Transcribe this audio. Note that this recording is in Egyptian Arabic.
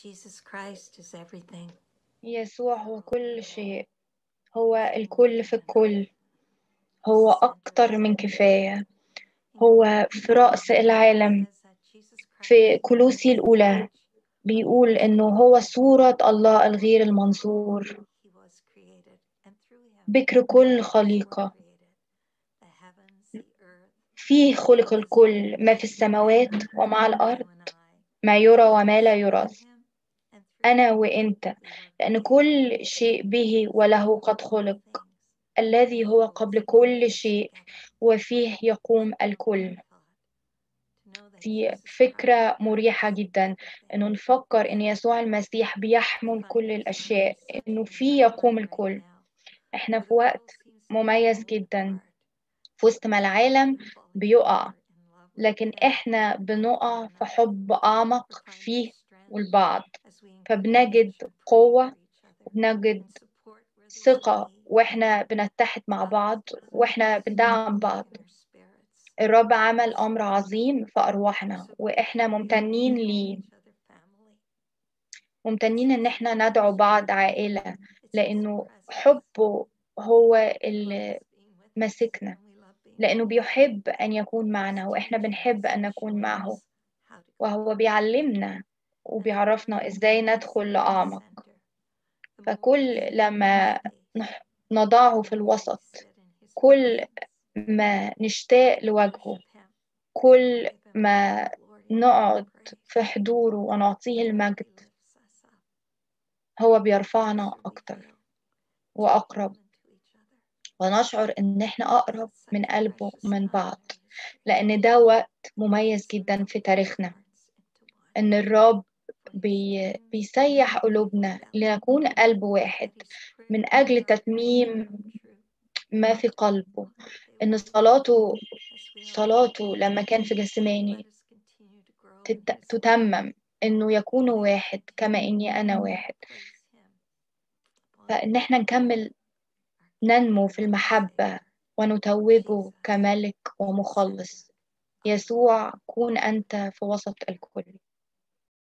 Jesus Christ is everything. يسوع هو كل شيء هو الكل في الكل هو أكتر من كفاية هو في رأس العالم في كولوسي الأولى بيقول إنه هو صورة الله الغير المنظور بكر كل خليقة فيه خلق الكل ما في السماوات ومع الأرض ما يرى وما لا يرى أنا وإنت لأن كل شيء به وله قد خلق الذي هو قبل كل شيء وفيه يقوم الكل دي فكرة مريحة جدا إنه نفكر إن يسوع المسيح بيحمل كل الأشياء إنه فيه يقوم الكل إحنا في وقت مميز جدا في وسط ما العالم بيقع لكن إحنا بنقع في حب أعمق فيه والبعض فبنجد قوة وبنجد ثقة وإحنا بنتحد مع بعض وإحنا بندعم بعض الرب عمل أمر عظيم في أرواحنا وإحنا ممتنين ليه ممتنين إن إحنا ندعو بعض عائلة لأنه حبه هو اللي ماسكنا لأنه بيحب أن يكون معنا وإحنا بنحب أن نكون معه وهو بيعلمنا وبيعرفنا إزاي ندخل لأعمق فكل لما نضعه في الوسط كل ما نشتاق لوجهه كل ما نقعد في حضوره ونعطيه المجد هو بيرفعنا أكتر وأقرب ونشعر إن إحنا أقرب من قلبه من بعض لأن ده وقت مميز جدا في تاريخنا إن الرب بي بيسيح قلوبنا لنكون قلب واحد من أجل تتميم ما في قلبه إن صلاته صلاته لما كان في جسماني تتمم إنه يكونوا واحد كما إني أنا واحد فإن إحنا نكمل ننمو في المحبة ونتوجه كملك ومخلص يسوع كون أنت في وسط الكل